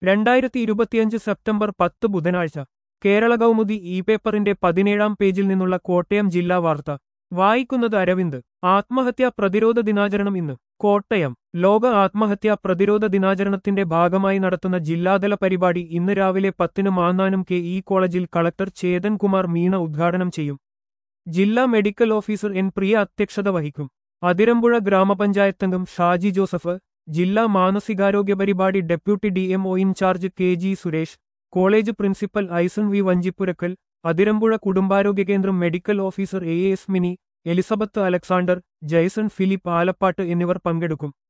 രണ്ടായിരത്തി ഇരുപത്തിയഞ്ച് സെപ്റ്റംബർ പത്ത് ബുധനാഴ്ച കേരള കൗമുദി ഇ പേപ്പറിന്റെ പതിനേഴാം പേജിൽ നിന്നുള്ള കോട്ടയം ജില്ലാ വാർത്ത വായിക്കുന്നത് അരവിന്ദ് ആത്മഹത്യാ പ്രതിരോധ ദിനാചരണം ഇന്ന് കോട്ടയം ലോക ആത്മഹത്യാ പ്രതിരോധ ദിനാചരണത്തിന്റെ ഭാഗമായി നടത്തുന്ന ജില്ലാതല പരിപാടി ഇന്ന് രാവിലെ പത്തിന് മാന്നാനം കെ ഇ കോളേജിൽ കളക്ടർ ചേതൻ കുമാർ മീണ ഉദ്ഘാടനം ചെയ്യും ജില്ലാ മെഡിക്കൽ ഓഫീസർ എൻ പ്രിയ അധ്യക്ഷത വഹിക്കും അതിരമ്പുഴ ഗ്രാമപഞ്ചായത്തംഗം ഷാജി ജോസഫ് ജില്ലാ മാനസികാരോഗ്യ പരിപാടി deputy D M O in charge K G Suresh college principal Aison V Vanchippurackal Athirampuzha കുടുംബാരോഗ്യ കേന്ദ്രം medical officer A S Mini Elizabeth Alexander Jaison Philip Alappatt എന്നിവർ പങ്കെടുക്കും